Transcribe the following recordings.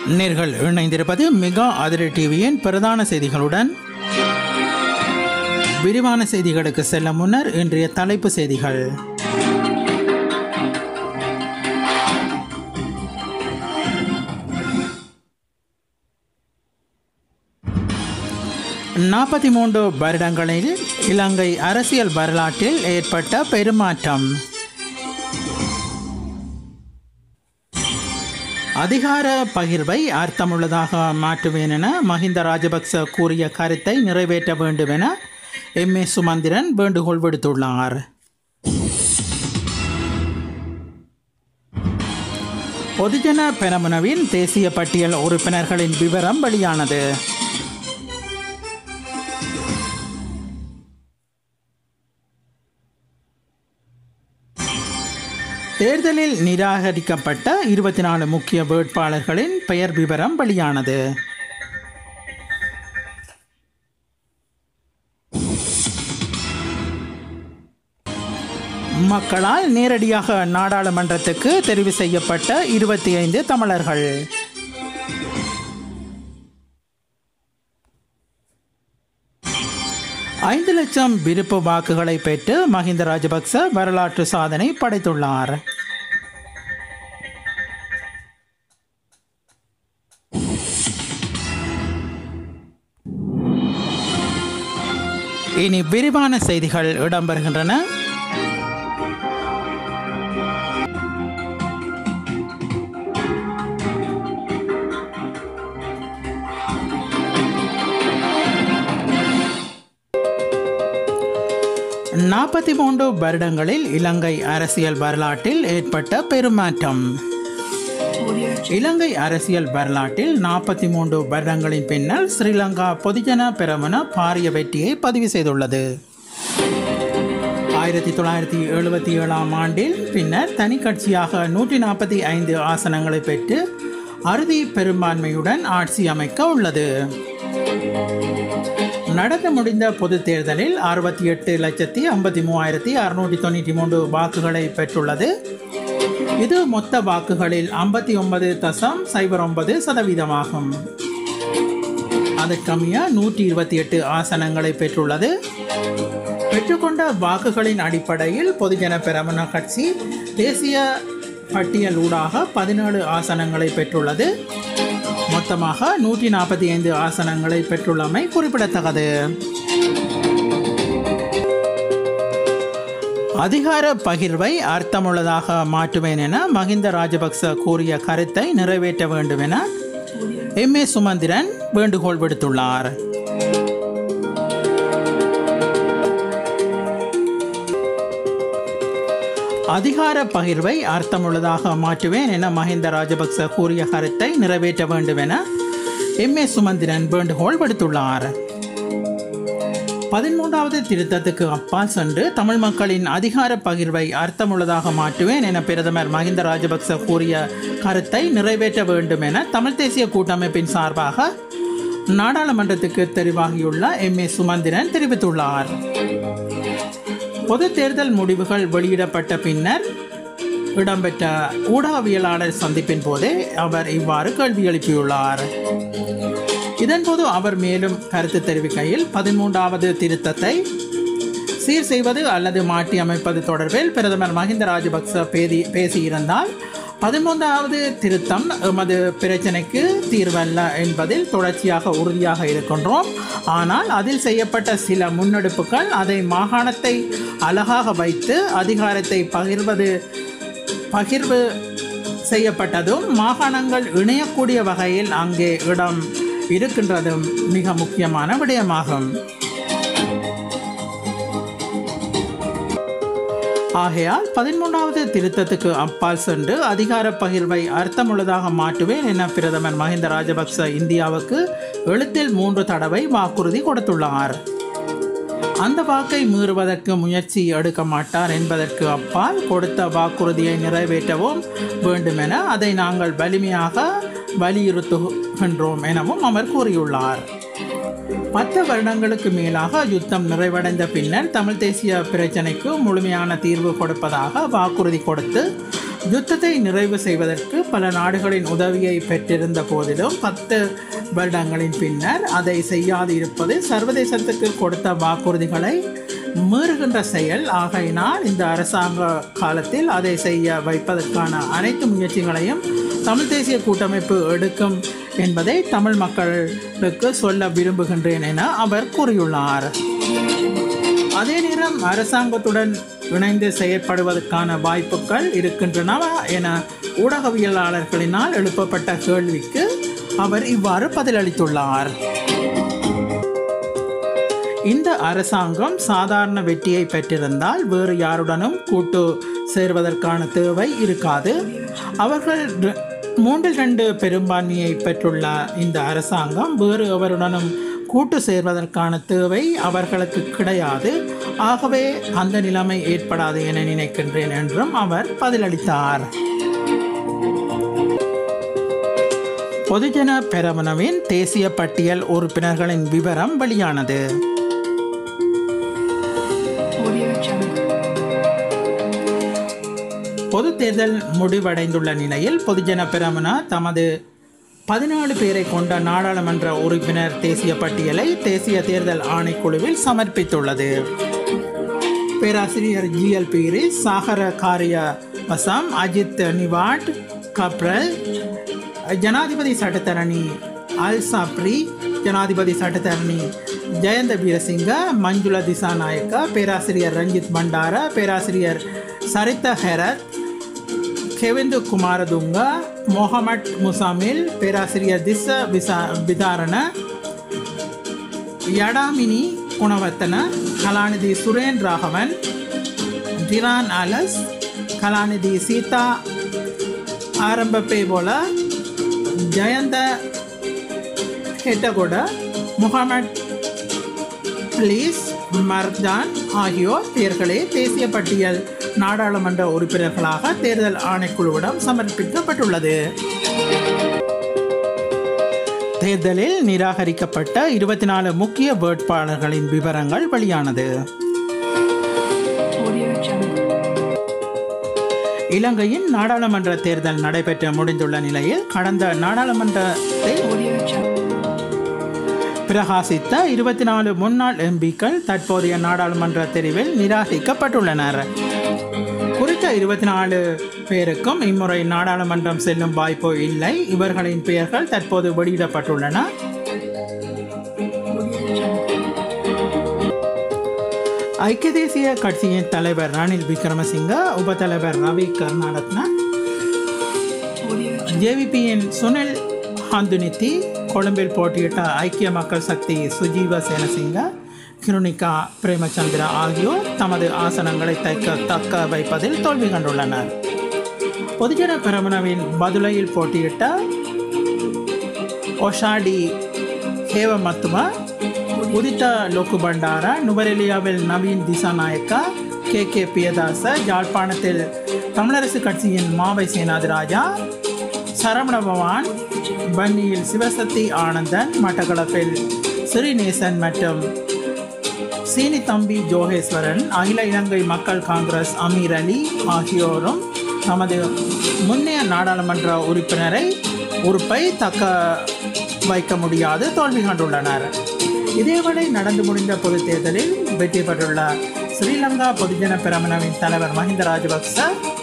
நேர்கள் இணைந்திருப்பது மெகா அதிரி டிவியின் பிரதான செய்திகளுடன் விரிவான செய்திகளுக்கு செல்ல முன்னர் இன்றைய தலைப்பு செய்திகள் நாற்பத்தி மூன்று வருடங்களில் இலங்கை அரசியல் வரலாற்றில் ஏற்பட்ட பெருமாற்றம் அதிகார பகிர்வை அர்த்தமுள்ளதாக மாற்றுவேன் என மஹிந்த ராஜபக்ச கூறிய கருத்தை நிறைவேற்ற வேண்டும் என எம் ஏ சுமந்திரன் வேண்டுகோள் விடுத்துள்ளார் பொதுஜன பெரமுனவின் தேசிய பட்டியல் உறுப்பினர்களின் விவரம் வெளியானது தேர்தலில் நிராகரிக்கப்பட்ட இருபத்தி நாலு முக்கிய வேட்பாளர்களின் பெயர் விவரம் வெளியானது மக்களால் நேரடியாக நாடாளுமன்றத்துக்கு தெரிவு செய்யப்பட்ட இருபத்தி ஐந்து தமிழர்கள் ஐந்து லட்சம் விருப்பு வாக்குகளை பெற்று மஹிந்த ராஜபக்ச வரலாற்று சாதனை படைத்துள்ளார் இனி விரிவான செய்திகள் இடம்பெறுகின்றன நாற்பத்தி மூன்று வருடங்களில் இலங்கை அரசியல் வரலாற்றில் ஏற்பட்ட பெருமாற்றம் இலங்கை அரசியல் வரலாற்றில் நாற்பத்தி மூன்று வருடங்களின் பின்னர் ஸ்ரீலங்கா பொதுஜன பெரமுன பாரிய வெற்றியை பதிவு செய்துள்ளது ஆயிரத்தி தொள்ளாயிரத்தி எழுபத்தி ஏழாம் ஆண்டில் பின்னர் தனி கட்சியாக நூற்றி நாற்பத்தி ஐந்து ஆசனங்களை பெற்று அறுதி பெரும்பான்மையுடன் ஆட்சி அமைக்க உள்ளது நடந்து முடிந்த பொது தேர்தலில் அறுபத்தி எட்டு லட்சத்தி ஐம்பத்தி மூவாயிரத்தி அறுநூற்றி தொண்ணூற்றி மூன்று வாக்குகளை பெற்றுள்ளது இது மொத்த வாக்குகளில் ஐம்பத்தி ஒன்பது தசம் சைபர் ஒன்பது சதவீதமாகும் அதற்கமைய நூற்றி இருபத்தி எட்டு ஆசனங்களை பெற்றுள்ளது பெற்றுக்கொண்ட வாக்குகளின் அடிப்படையில் பொதுஜன பெரமுன கட்சி தேசிய பட்டியல் ஊடாக பதினேழு ஆசனங்களை பெற்றுள்ளது மொத்தமாக நூற்றி நாற்பத்தி ஐந்து ஆசனங்களை பெற்றுள்ளமை குறிப்பிடத்தக்கது அதிகார பகிர்வை அர்த்தமுள்ளதாக மாற்றுவேன் என மஹிந்த ராஜபக்ச கூறிய கருத்தை நிறைவேற்ற வேண்டும் என எம் ஏ சுமந்திரன் வேண்டுகோள் விடுத்துள்ளார் அதிகார பகிர்வை அர்த்தமுள்ளதாக மாற்றுவேன் என மஹிந்த ராஜபக்ச கூறிய கருத்தை நிறைவேற்ற வேண்டும் என எம் ஏ சுமந்திரன் வேண்டுகோள் விடுத்துள்ளார் பதிமூன்றாவது திருத்தத்துக்கு அப்பால் சென்று தமிழ் மக்களின் அதிகார பகிர்வை அர்த்தமுள்ளதாக மாற்றுவேன் என பிரதமர் மஹிந்த ராஜபக்ச கூறிய கருத்தை நிறைவேற்ற வேண்டும் என தமிழ் தேசிய கூட்டமைப்பின் சார்பாக நாடாளுமன்றத்துக்கு தெரிவாகியுள்ள எம் ஏ சுமந்திரன் தெரிவித்துள்ளார் பொது தேர்தல் முடிவுகள் வெளியிடப்பட்ட பின்னர் இடம்பெற்ற ஊடகவியலாளர் சந்திப்பின் போதே அவர் இவ்வாறு கேள்வி எழுப்பியுள்ளார் இதன்போது அவர் மேலும் கருத்து தெரிவிக்கையில் பதிமூன்றாவது திருத்தத்தை சீர் செய்வது அல்லது மாற்றி அமைப்பது தொடர்பில் பிரதமர் மஹிந்த ராஜபக்ச பேதி பேசியிருந்தால் பதிமூன்றாவது திருத்தம் எமது பிரச்சனைக்கு தீர்வல்ல என்பதில் தொடர்ச்சியாக உறுதியாக இருக்கின்றோம் ஆனால் அதில் செய்யப்பட்ட சில முன்னெடுப்புகள் அதை மாகாணத்தை அழகாக வைத்து அதிகாரத்தை பகிர்வது பகிர்வு செய்யப்பட்டதும் மாகாணங்கள் இணையக்கூடிய வகையில் அங்கே இடம் இருக்கின்றதும் மிக முக்கியமான விடயமாகும் ஆகையால் பதிமூன்றாவது திருத்தத்துக்கு அப்பால் சென்று அதிகார பகிர்வை அர்த்தமுள்ளதாக மாற்றுவேன் என பிரதமர் மஹிந்த ராஜபக்ச இந்தியாவுக்கு எழுத்தில் மூன்று தடவை வாக்குறுதி கொடுத்துள்ளார் அந்த வாக்கை மீறுவதற்கு முயற்சி எடுக்க மாட்டார் என்பதற்கு அப்பால் கொடுத்த வாக்குறுதியை நிறைவேற்றவும் வேண்டுமென அதை நாங்கள் வலிமையாக வலியுறுத்துகின்றோம் எனவும் அவர் கூறியுள்ளார் பத்து வருடங்களுக்கு மேலாக யுத்தம் நிறைவடைந்த பின்னர் தமிழ் தேசிய பிரச்சினைக்கு முழுமையான தீர்வு கொடுப்பதாக வாக்குறுதி கொடுத்து யுத்தத்தை நிறைவு செய்வதற்கு பல நாடுகளின் உதவியை பெற்றிருந்த போதிலும் பத்து வருடங்களின் பின்னர் அதை செய்யாது இருப்பது சர்வதேசத்துக்கு கொடுத்த வாக்குறுதிகளை மீறுகின்ற செயல் ஆகையினால் இந்த அரசாங்க காலத்தில் அதை செய்ய வைப்பதற்கான அனைத்து முயற்சிகளையும் தமிழ் தேசிய கூட்டமைப்பு எடுக்கும் என்பதை தமிழ் மக்களுக்கு சொல்ல விரும்புகின்றேன் என அவர் கூறியுள்ளார் அதே நேரம் அரசாங்கத்துடன் இணைந்து செயற்படுவதற்கான வாய்ப்புகள் இருக்கின்றனவா என ஊடகவியலாளர்களினால் எழுப்பப்பட்ட கேள்விக்கு அவர் இவ்வாறு பதிலளித்துள்ளார் இந்த அரசாங்கம் சாதாரண வெற்றியை பெற்றிருந்தால் வேறு யாருடனும் கூட்டு சேர்வதற்கான தேவை இருக்காது அவர்கள் ரெ- மூன்றில் ரெண்டு பெரும்பான்மையை பெற்றுள்ள இந்த அரசாங்கம் வேறு எவருடனும் கூட்டு சேர்வதற்கான தேவை அவர்களுக்கு கிடையாது ஆகவே அந்த நிலைமை ஏற்படாது என நினைக்கின்றேன் என்றும் அவர் பதிலளித்தார் பொதுஜன பெரமுனவின் தேசிய பட்டியல் உறுப்பினர்களின் விவரம் வெளியானது Audio Jungle. பொது தேர்தல் முடிவடைந்துள்ள நிலையில் பொதுஜன பெரமுன தமது பதினாலு பேரை கொண்ட நாடாளுமன்ற உறுப்பினர் தேசிய பட்டியலை தேசிய தேர்தல் ஆணைக்குழுவில் சமர்ப்பித்துள்ளது பேராசிரியர் ஜிஎல் பீரிஸ் சாகர காரிய வசம் அஜித் நிவாட் கப்ரல் ஜனாதிபதி சட்டத்தரணி அல் சாப்ரி ஜனாதிபதி சட்டத்தரணி ஜெயந்த வீரசிங்க மஞ்சுள திசாநாயக்க பேராசிரியர் ரஞ்சித் பண்டார பேராசிரியர் சரித்த ஹெரத் கெவிந்து குமாரதுங்க மொஹமட் முசாமில் பேராசிரியர் திஸ்ஸ விசா விதாரண யடாமினி குணவர்த்தன கலாநிதி சுரேன் ராகவன் டிரான் ஆலஸ் கலாநிதி சீதா ஆரம்பப்பே போல ஜயந்த ஹெட்டகொட முகமட் பிளீஸ் மர்தான் ஆகியோர் பெயர்களே தேசிய பட்டியல் நாடாளுமன்ற உறுப்பினர்களாக தேர்தல் ஆணைக்குழுவிடம் சமர்ப்பிக்கப்பட்டுள்ளது தேர்தலில் நிராகரிக்கப்பட்ட இருபத்தி நாலு முக்கிய வேட்பாளர்களின் விவரங்கள் வெளியானது Audio Jungle. இலங்கையின் நாடாளுமன்ற தேர்தல் நடைபெற்று முடிந்துள்ள நிலையில் கடந்த நாடாளுமன்றத்தை Audio Jungle. பிரகாசித்த இருபத்தி நாலு முன்னாள் எம்பிக்கள் தற்போதைய நாடாளுமன்ற தெரிவில் நிராகரிக்கப்பட்டுள்ளனர் குறித்த இருபத்தி நாலு பேருக்கும் இம்முறை நாடாளுமன்றம் செல்லும் வாய்ப்பு இல்லை இவர்களின் பெயர்கள் தற்போது வெளியிடப்பட்டுள்ளன Audio Jungle. ஐக்கிய தேசிய கட்சியின் தலைவர் ரணில் விக்ரமசிங்க உபதலைவர் ரவி கருணாரத்ன Audio Jungle. ஜேவிபியின் சுனில் ஹந்துனித்தி கொழும்பில் போட்டியிட்ட ஐக்கிய மக்கள் சக்தி சுஜீவ சேனசிங்க கிருணிகா பிரேமச்சந்திரா ஆகியோர் தமது ஆசனங்களை தைக்க தக்க வைப்பதில் தோல்வி கண்டுள்ளனர் பொதுஜன பெரமுனவின் பதுளையில் போட்டியிட்ட ஒஷாடி ஹேவமத்தும உதித்த லோக்கு பண்டார நுவரெலியாவில் நவீன் திசாநாயக்கா கே கே பியதாச யாழ்ப்பாணத்தில் தமிழரசு கட்சியின் மாவை சேனாதிராஜா சரவணபவான் பன்னியில் சிவசக்தி ஆனந்தன் மட்டக்களப்பில் ஸ்ரீநேசன் மற்றும் சீனி தம்பி ஜோகேஸ்வரன் அகில இலங்கை மக்கள் காங்கிரஸ் அமீர் அலி ஆகியோரும் தமது முன்னைய நாடாளுமன்ற உறுப்பினரை உறுப்பை தக்க வைக்க முடியாது தோல்வி கண்டுள்ளனர் இதேவேளை நடந்து முடிந்த பொதுத் தேர்தலில் வெற்றி பெற்றுள்ள ஸ்ரீலங்கா பொதுஜன பிரமணவின் தலைவர் மஹிந்த ராஜபக்ச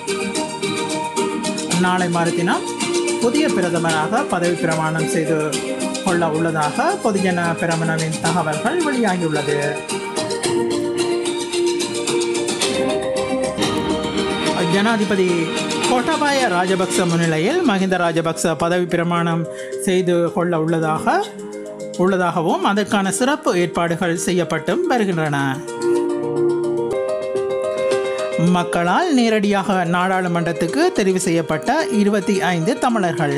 நாளை மறுதினம் புதிய பிரதமராக பதவி பிரமாணம் செய்து கொள்ள உள்ளதாக பொதுஜன பிரமணவின் தகவல்கள் வெளியாகியுள்ளது ஜனாதிபதி கோட்டாபாய ராஜபக்ச முன்னிலையில் மஹிந்த ராஜபக்ச பதவி பிரமாணம் செய்து கொள்ள உள்ளதாக உள்ளதாகவும் அதற்கான சிறப்பு ஏற்பாடுகள் செய்யப்பட்டும் வருகின்றன மக்களால் நேரடியாக நாடாளுமன்றத்துக்கு தெரிவு செய்யப்பட்ட இருபத்தி ஐந்து தமிழர்கள்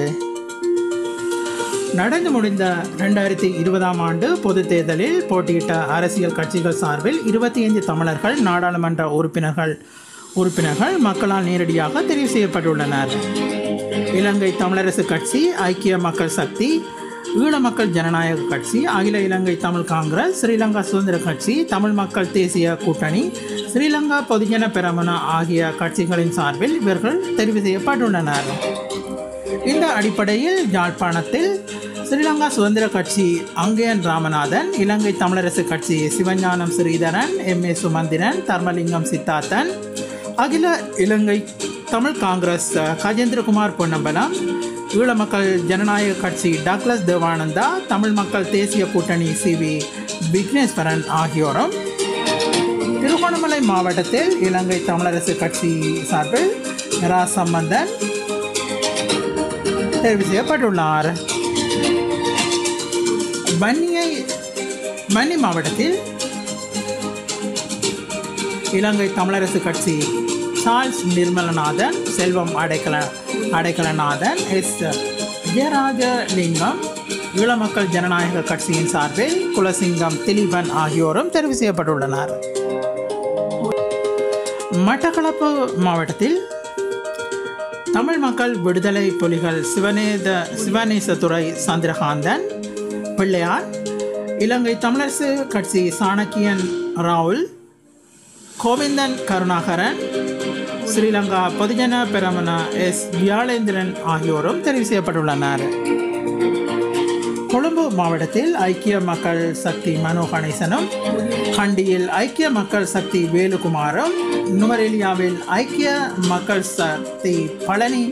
நடந்து முடிந்த ரெண்டாயிரத்தி இருபதாம் ஆண்டு பொதுத் தேர்தலில் போட்டியிட்ட அரசியல் கட்சிகள் சார்பில் இருபத்தி ஐந்து தமிழர்கள் நாடாளுமன்ற உறுப்பினர்கள் உறுப்பினர்கள் மக்களால் நேரடியாக தெரிவு செய்யப்பட்டுள்ளனர் இலங்கை தமிழரசு கட்சி ஐக்கிய மக்கள் சக்தி ஈழ மக்கள் ஜனநாயக கட்சி அகில இலங்கை தமிழ் காங்கிரஸ் ஸ்ரீலங்கா சுதந்திர கட்சி தமிழ் மக்கள் தேசிய கூட்டணி ஸ்ரீலங்கா பொதுஜன பெரமுன ஆகிய கட்சிகளின் சார்பில் இவர்கள் தெரிவு செய்யப்பட்டுள்ளனர் இந்த அடிப்படையில் யாழ்ப்பாணத்தில் ஸ்ரீலங்கா சுதந்திர கட்சி அங்கேயன் ராமநாதன் இலங்கை தமிழரசு கட்சி சிவஞானம் ஸ்ரீதரன் எம் ஏ சுமந்திரன் தர்மலிங்கம் சித்தார்த்தன் அகில இலங்கை தமிழ் காங்கிரஸ் கஜேந்திரகுமார் பொன்னம்பலம் ஈழ மக்கள் ஜனநாயக கட்சி டக்ளஸ் தேவானந்தா தமிழ் மக்கள் தேசிய கூட்டணி சி வி விக்னேஸ்வரன் ஆகியோரும் திருகோணமலை மாவட்டத்தில் இலங்கை தமிழரசு கட்சி சார்பில் ரா சம்பந்தன் தெரிவு செய்யப்பட்டுள்ளார் வன்னியை வன்னி மாவட்டத்தில் இலங்கை தமிழரசு கட்சி சார்ல்ஸ் நிர்மலநாதன் செல்வம் அடைக்கல அடைக்கலநாதன் எஸ் ஜெயராஜலிங்கம் ஈழ மக்கள் ஜனநாயக கட்சியின் சார்பில் குலசிங்கம் திலீபன் ஆகியோரும் தெரிவு செய்யப்பட்டுள்ளனர் மட்டக்களப்பு மாவட்டத்தில் தமிழ் மக்கள் விடுதலை புலிகள் சிவனேத சிவநேசதுரை சந்திரகாந்தன் பிள்ளையார் இலங்கை தமிழரசு கட்சி சாணக்கியன் ராகுல் கோவிந்தன் கருணாகரன் ஸ்ரீலங்கா பொதுஜன பெரமன எஸ் வியாழேந்திரன் ஆகியோரும் தெரிவு செய்யப்பட்டுள்ளனர் கொழும்பு மாவட்டத்தில் ஐக்கிய மக்கள் சக்தி மனோ கணேசனும் கண்டியில் ஐக்கிய மக்கள் சக்தி வேலுகுமாரும் நுவரெலியாவில் ஐக்கிய மக்கள் சக்தி பழனி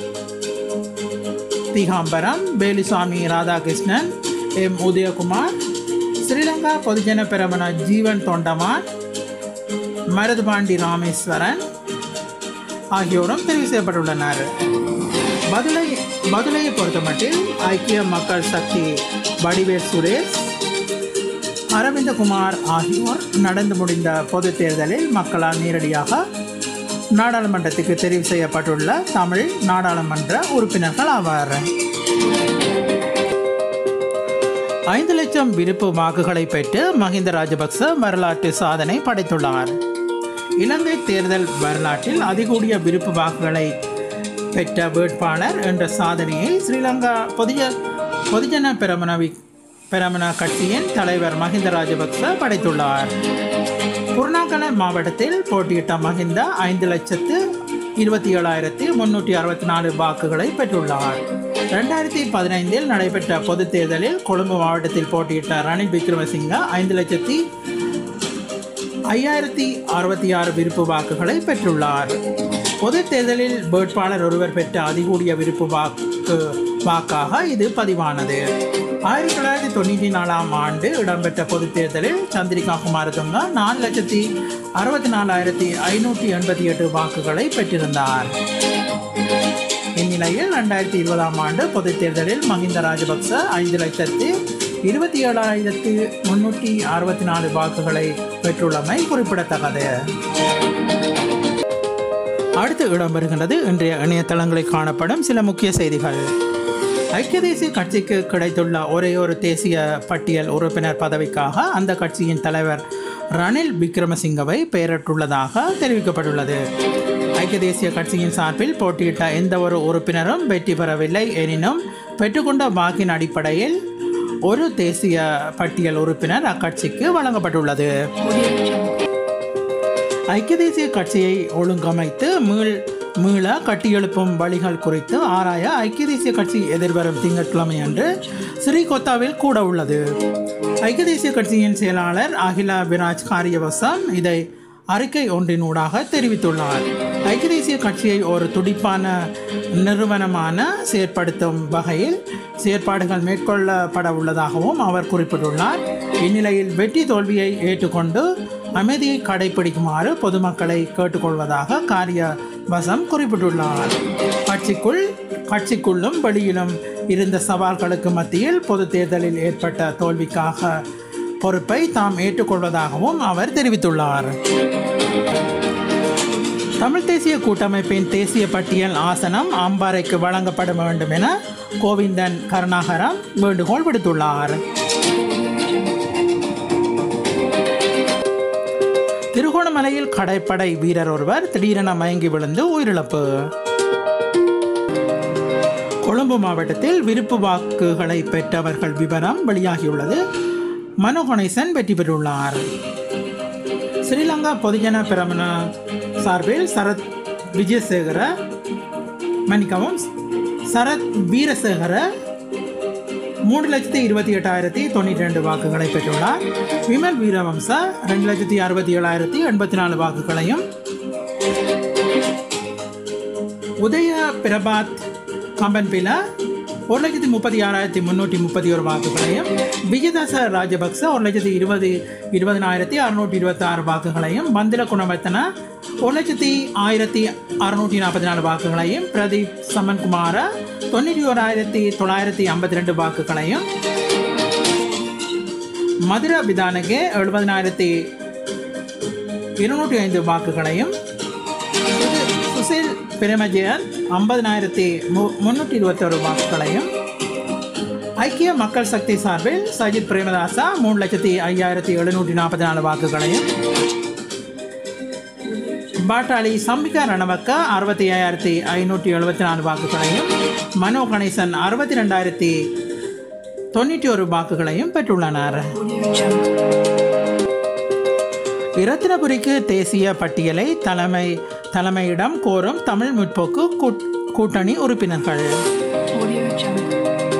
திகாம்பரம் வேலுசாமி ராதாகிருஷ்ணன் எம் உதயகுமார் ஸ்ரீலங்கா பொதுஜன பெரமன ஜீவன் தொண்டமான் மருதுபாண்டி ராமேஸ்வரன் ஆகியோரும் தெரிவு செய்யப்பட்டுள்ளனர் மதுரை மதுரையை பொறுத்தமட்டில் ஐக்கிய மக்கள் சக்தி வடிவேல் சுரேஷ் அரவிந்தகுமார் ஆகியோர் நடந்து முடிந்த பொதுத் தேர்தலில் மக்களால் நேரடியாக நாடாளுமன்றத்துக்கு தெரிவு செய்யப்பட்டுள்ள தமிழ் நாடாளுமன்ற உறுப்பினர்கள் ஆவார் ஐந்து லட்சம் விருப்பு வாக்குகளை பெற்று மஹிந்த ராஜபக்ச வரலாற்று சாதனை படைத்துள்ளார் இலங்கை தேர்தல் வரலாற்றில் அதிகூடிய விருப்பு வாக்குகளை பெற்ற வேட்பாளர் என்ற சாதனையை ஸ்ரீலங்கா பொதுஜ பொதுஜன பெரமனவி பெரமன கட்சியின் தலைவர் மஹிந்த ராஜபக்ச படைத்துள்ளார் குருணாகல மாவட்டத்தில் போட்டியிட்ட மஹிந்த ஐந்து லட்சத்து இருபத்தி ஏழாயிரத்தி முன்னூற்றி அறுபத்தி நாலு வாக்குகளை பெற்றுள்ளார் ரெண்டாயிரத்தி பதினைந்தில் நடைபெற்ற பொதுத் தேர்தலில் கொழும்பு மாவட்டத்தில் போட்டியிட்ட ரணில் விக்ரமசிங்க ஐந்து லட்சத்தி ஐயாயிரத்தி அறுபத்தி ஆறு விருப்பு வாக்குகளை பெற்றுள்ளார் பொதுத் தேர்தலில் வேட்பாளர் ஒருவர் பெற்ற அதிகூடிய விருப்பு வாக்கு வாக்காக இது பதிவானது ஆயிரத்தி தொள்ளாயிரத்தி தொண்ணூற்றி நாலாம் ஆண்டு இடம்பெற்ற பொதுத் தேர்தலில் சந்திரிகா குமாரதுங்க நாலு லட்சத்தி அறுபத்தி நாலாயிரத்தி ஐநூற்றி எண்பத்தி எட்டு வாக்குகளை பெற்றிருந்தார் இந்நிலையில் ரெண்டாயிரத்தி இருபதாம் ஆண்டு பொதுத் தேர்தலில் மஹிந்த ராஜபக்ச ஐந்து லட்சத்து இருபத்தி ஏழாயிரத்து முன்னூற்றி அறுபத்தி நாலு வாக்குகளை பெற்றுள்ளமை குறிப்பிடத்தக்கது அடுத்து இடம்பெறுகின்றது இன்றைய இணையதளங்களில் காணப்படும் சில முக்கிய செய்திகள் ஐக்கிய தேசிய கட்சிக்கு கிடைத்துள்ள ஒரே ஒரு தேசிய பட்டியல் உறுப்பினர் பதவிக்காக அந்த கட்சியின் தலைவர் ரணில் விக்ரமசிங்கவை பெயரிட்டுள்ளதாக தெரிவிக்கப்பட்டுள்ளது ஐக்கிய தேசிய கட்சியின் சார்பில் போட்டியிட்ட எந்த ஒரு உறுப்பினரும் வெற்றி பெறவில்லை எனினும் பெற்றுக்கொண்ட வாக்கின் அடிப்படையில் ஒரு தேசிய பட்டியல் உறுப்பினர் அக்கட்சிக்கு வழங்கப்பட்டுள்ளது ஐக்கிய தேசிய கட்சியை ஒழுங்கமைத்து மீள் மீள கட்டியெழுப்பும் வழிகள் குறித்து ஆராய ஐக்கிய தேசிய கட்சி எதிர்வரும் திங்கட்கிழமை அன்று ஸ்ரீகொத்தாவில் கூட உள்ளது ஐக்கிய தேசிய கட்சியின் செயலாளர் அகிலா விராஜ் காரியவசம் இதை அறிக்கை ஒன்றினூடாக தெரிவித்துள்ளார் ஐக்கிய தேசிய கட்சியை ஒரு துடிப்பான நிறுவனமான செயற்படுத்தும் வகையில் செயற்பாடுகள் மேற்கொள்ளப்பட உள்ளதாகவும் அவர் குறிப்பிட்டுள்ளார் இந்நிலையில் வெற்றி தோல்வியை ஏற்றுக்கொண்டு அமைதியை கடைபிடிக்குமாறு பொதுமக்களை கேட்டுக்கொள்வதாக காரிய வசம் குறிப்பிட்டுள்ளார் கட்சிக்குள் கட்சிக்குள்ளும் வெளியிலும் இருந்த சவால்களுக்கு மத்தியில் பொது தேர்தலில் ஏற்பட்ட தோல்விக்காக பொறுப்பை தாம் ஏற்றுக்கொள்வதாகவும் அவர் தெரிவித்துள்ளார் தமிழ் தேசிய கூட்டமைப்பின் தேசிய பட்டியல் ஆசனம் அம்பாறைக்கு வழங்கப்பட வேண்டும் என கோவிந்தன் கருணாகரம் வேண்டுகோள் விடுத்துள்ளார் திருகோணமலையில் கடற்படை வீரர் ஒருவர் திடீரென மயங்கி விழுந்து உயிரிழப்பு கொழும்பு மாவட்டத்தில் விருப்பு வாக்குகளை பெற்றவர்கள் விவரம் வெளியாகியுள்ளது மனோ கணேசன் வெற்றி பெற்றுள்ளார் ஸ்ரீலங்கா பொதுஜன பிரமண சார்பில் சரத் விஜயசேகர மன்னிக்கவும் சரத் வீரசேகர மூன்று லட்சத்தி இருபத்தி எட்டாயிரத்தி தொண்ணூற்றி ரெண்டு வாக்குகளை பெற்றுள்ளார் விமல் வீரவம்ச ரெண்டு லட்சத்தி அறுபத்தி ஏழாயிரத்தி எண்பத்தி நாலு வாக்குகளையும் உதய பிரபாத் கம்பன்பில ஒரு லட்சத்தி முப்பத்தி ஆறாயிரத்தி முந்நூற்றி முப்பத்தி ஒரு வாக்குகளையும் விஜயதாச ராஜபக்ச ஒரு லட்சத்தி இருபது இருபதினாயிரத்தி அறுநூற்றி இருபத்தி ஆறு வாக்குகளையும் பந்தில குணவர்த்தன ஒரு லட்சத்தி ஆயிரத்தி அறுநூற்றி நாற்பத்தி நாலு வாக்குகளையும் பிரதீப் சமன்குமார தொண்ணூற்றி ஓராயிரத்தி தொள்ளாயிரத்தி ஐம்பத்தி ரெண்டு வாக்குகளையும் மதுர விதானகே எழுபதினாயிரத்தி இருநூற்றி ஐந்து வாக்குகளையும் சுசில் பிரேமஜயன் ஐம்பதினாயிரத்தி மு முன்னூற்றி இருபத்தொரு வாக்குகளையும் ஐக்கிய மக்கள் சக்தி சார்பில் சஜித் பிரேமதாசா மூணு லட்சத்தி ஐயாயிரத்தி எழுநூற்றி நாற்பத்தி நாலு வாக்குகளையும் பாட்டாளி சம்பிகா ரணவக்க அறுபத்தி ஐயாயிரத்தி ஐநூற்றி எழுபத்தி நாலு வாக்குகளையும் மனோ கணேசன் அறுபத்தி ரெண்டாயிரத்தி தொண்ணூற்றி ஒரு வாக்குகளையும் பெற்றுள்ளனர் Audio Jungle. இரத்தினபுரிக்கு தேசிய பட்டியலை தலைமை தலைமையிடம் கோரும் தமிழ் முற்போக்கு கூட்- கூட்டணி உறுப்பினர்கள் Audio Jungle.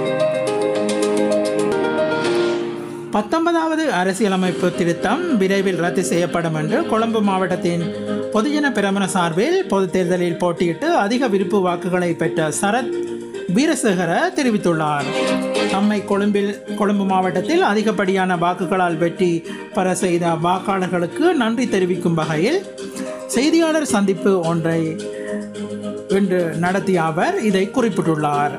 பத்தொன்பதாவது அரசியலமைப்பு திருத்தம் விரைவில் ரத்து செய்யப்படும் என்று கொழும்பு மாவட்டத்தின் பொதுஜன பிரமண சார்பில் பொதுத் தேர்தலில் போட்டியிட்டு அதிக விருப்பு வாக்குகளை பெற்ற சரத் வீரசேகர தெரிவித்துள்ளார் தம்மை கொழும்பில் கொழும்பு மாவட்டத்தில் அதிகப்படியான வாக்குகளால் வெற்றி பெற செய்த வாக்காளர்களுக்கு நன்றி தெரிவிக்கும் வகையில் செய்தியாளர் சந்திப்பு ஒன்றை இன்று நடத்திய அவர் இதை குறிப்பிட்டுள்ளார்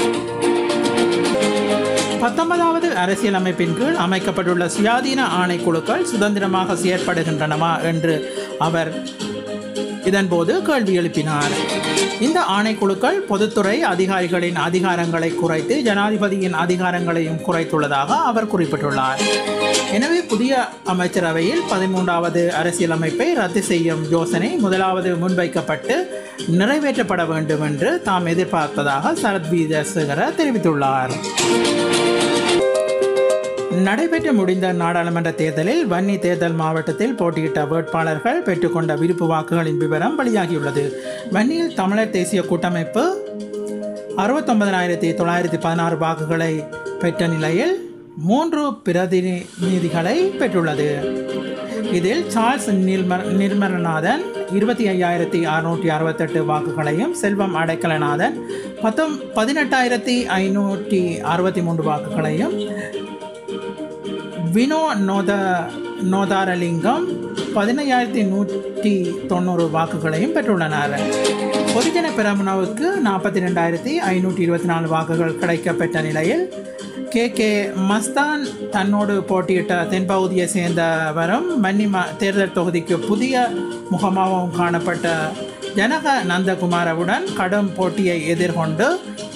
பத்தொன்பதாவது அரசியலமைப்பின் கீழ் அமைக்கப்பட்டுள்ள சுயாதீன ஆணைக்குழுக்கள் சுதந்திரமாக செயற்படுகின்றனவா என்று அவர் இதன்போது கேள்வி எழுப்பினார் இந்த ஆணைக்குழுக்கள் பொதுத்துறை அதிகாரிகளின் அதிகாரங்களை குறைத்து ஜனாதிபதியின் அதிகாரங்களையும் குறைத்துள்ளதாக அவர் குறிப்பிட்டுள்ளார் எனவே புதிய அமைச்சரவையில் பதிமூன்றாவது அரசியலமைப்பை ரத்து செய்யும் யோசனை முதலாவது முன்வைக்கப்பட்டு நிறைவேற்றப்பட வேண்டும் என்று தாம் எதிர்பார்ப்பதாக சரத் வீரசேகர தெரிவித்துள்ளார் நடைபெற்று முடிந்த நாடாளுமன்ற தேர்தலில் வன்னி தேர்தல் மாவட்டத்தில் போட்டியிட்ட வேட்பாளர்கள் பெற்றுக்கொண்ட விருப்பு வாக்குகளின் விவரம் வெளியாகியுள்ளது வன்னியில் தமிழர் தேசிய கூட்டமைப்பு அறுபத்தொன்பதனாயிரத்தி தொள்ளாயிரத்தி பதினாறு வாக்குகளை பெற்ற நிலையில் மூன்று பிரதிநிதிகளை பெற்றுள்ளது இதில் சார்ல்ஸ் நிர்ம நிர்மலநாதன் இருபத்தி ஐயாயிரத்தி அறுநூற்றி அறுபத்தெட்டு வாக்குகளையும் செல்வம் அடைக்கலநாதன் பத்தொம் பதினெட்டாயிரத்தி ஐநூற்றி அறுபத்தி மூன்று வாக்குகளையும் வினோ நோத நோதாரலிங்கம் பதினையாயிரத்தி நூற்றி தொண்ணூறு வாக்குகளையும் பெற்றுள்ளனர் பொதுஜன பெரமுனவுக்கு நாற்பத்தி ரெண்டாயிரத்தி ஐநூற்றி இருபத்தி நாலு வாக்குகள் கிடைக்கப்பெற்ற நிலையில் கே கே மஸ்தான் தன்னோடு போட்டியிட்ட தென்பகுதியை சேர்ந்தவரும் மன்னி ம- தேர்தல் தொகுதிக்கு புதிய முகமாகவும் காணப்பட்ட ஜனக நந்தகுமாரவுடன் கடும் போட்டியை எதிர்கொண்டு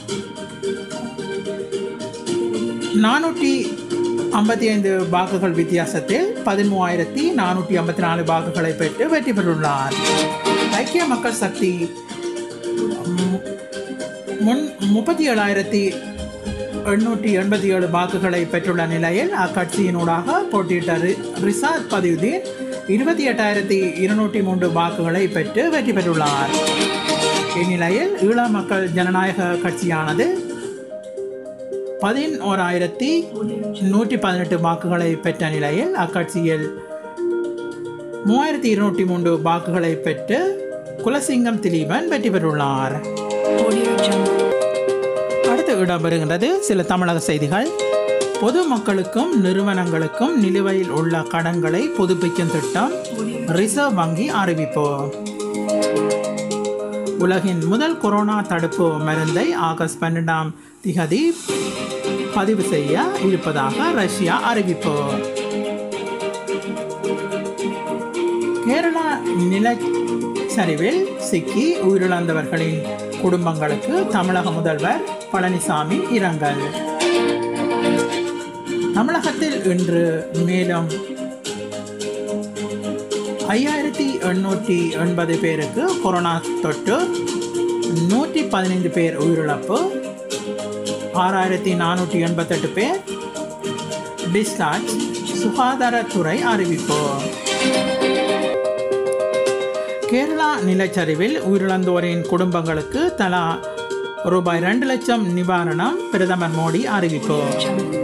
நானூற்றி ஐம்பத்தி ஐந்து வாக்குகள் வித்தியாசத்தில் பதிமூவாயிரத்தி நானூற்றி ஐம்பத்தி நாலு வாக்குகளை பெற்று வெற்றி பெற்றுள்ளார் ஐக்கிய மக்கள் சக்தி மு- முன் முப்பத்தி ஏழாயிரத்தி எண்ணூற்றி எண்பத்தி ஏழு வாக்குகளை பெற்றுள்ள நிலையில் அக்கட்சியினூடாக போட்டியிட்ட ரி- ரிசாத் பதியுதீன் இருபத்தி எட்டாயிரத்தி இருநூற்றி மூன்று வாக்குகளை பெற்று வெற்றி பெற்றுள்ளார் இந்நிலையில் ஈழ மக்கள் ஜனநாயக கட்சியானது பதினோராயிரத்தி நூற்றி பதினெட்டு வாக்குகளை பெற்ற நிலையில் அக்கட்சியில் மூவாயிரத்தி இருநூற்றி மூன்று வாக்குகளை பெற்று குலசிங்கம் திலீபன் வெற்றி பெற்றுள்ளார் Audio Jungle. அடுத்து இடம்பெறுகின்றது சில தமிழக செய்திகள் பொதுமக்களுக்கும் நிறுவனங்களுக்கும் நிலுவையில் உள்ள கடன்களை புதுப்பிக்கும் திட்டம் ரிசர்வ் வங்கி அறிவிப்பு உலகின் முதல் கொரோனா தடுப்பு மருந்தை ஆகஸ்ட் பன்னெண்டாம் திகதி பதிவு செய்ய இருப்பதாக ரஷ்யா அறிவிப்பு கேரளா நிலச்சரிவில் சிக்கி உயிரிழந்தவர்களின் குடும்பங்களுக்கு தமிழக முதல்வர் பழனிசாமி இரங்கல் தமிழகத்தில் இன்று மேலும் ஐயாயிரத்தி எண்ணூற்றி எண்பது பேருக்கு கொரோனா தொற்று நூற்றி பதினைந்து பேர் உயிரிழப்பு ஆறாயிரத்தி நானூற்றி எண்பத்தெட்டு பேர் டிஸ்சார்ஜ் சுகாதாரத்துறை அறிவிப்பு கேரளா நிலச்சரிவில் உயிரிழந்தோரின் குடும்பங்களுக்கு தலா ரூபாய் ரெண்டு லட்சம் நிவாரணம் பிரதமர் மோடி அறிவிப்பு Jungle.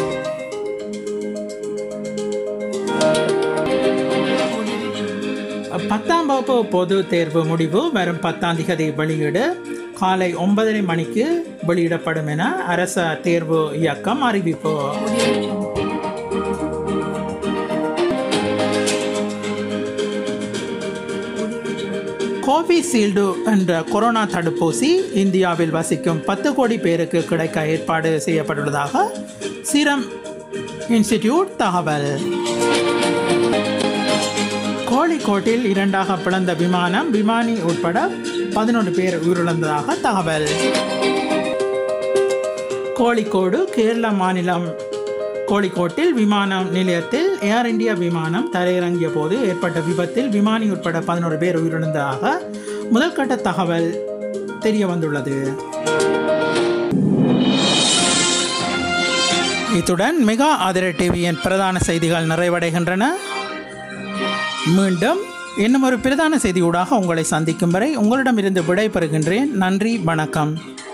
பத்தாம் வகுப்பு பொது தேர்வு முடிவு வரும் பத்தாம் திகதி வெளியீடு காலை ஒன்பதரை மணிக்கு வெளியிடப்படும் என அரச தேர்வு இயக்கம் அறிவிப்பு Audio Jungle. கோவிஷீல்டு என்ற கொரோனா தடுப்பூசி இந்தியாவில் வசிக்கும் பத்து கோடி பேருக்கு கிடைக்க ஏற்பாடு செய்யப்பட்டுள்ளதாக சீரம் இன்ஸ்டிடியூட் தகவல் கோழிக்கோட்டில் இரண்டாக பிளந்த விமானம் விமானி உட்பட பதினொன்று பேர் உயிரிழந்ததாக தகவல் கோழிக்கோடு கேரள மாநிலம் கோழிக்கோட்டில் விமானம் நிலையத்தில் ஏர் இந்தியா விமானம் தரையிறங்கிய போது ஏற்பட்ட விபத்தில் விமானி உட்பட பதினோரு பேர் உயிரிழந்ததாக முதல்கட்ட தகவல் தெரிய வந்துள்ளது இத்துடன் மெகா ஆதிர டிவியின் பிரதான செய்திகள் நிறைவடைகின்றன மீண்டும் இன்னும் ஒரு பிரதான செய்தியூடாக உங்களை சந்திக்கும் வரை உங்களிடமிருந்து விடை பெறுகின்றேன் நன்றி வணக்கம்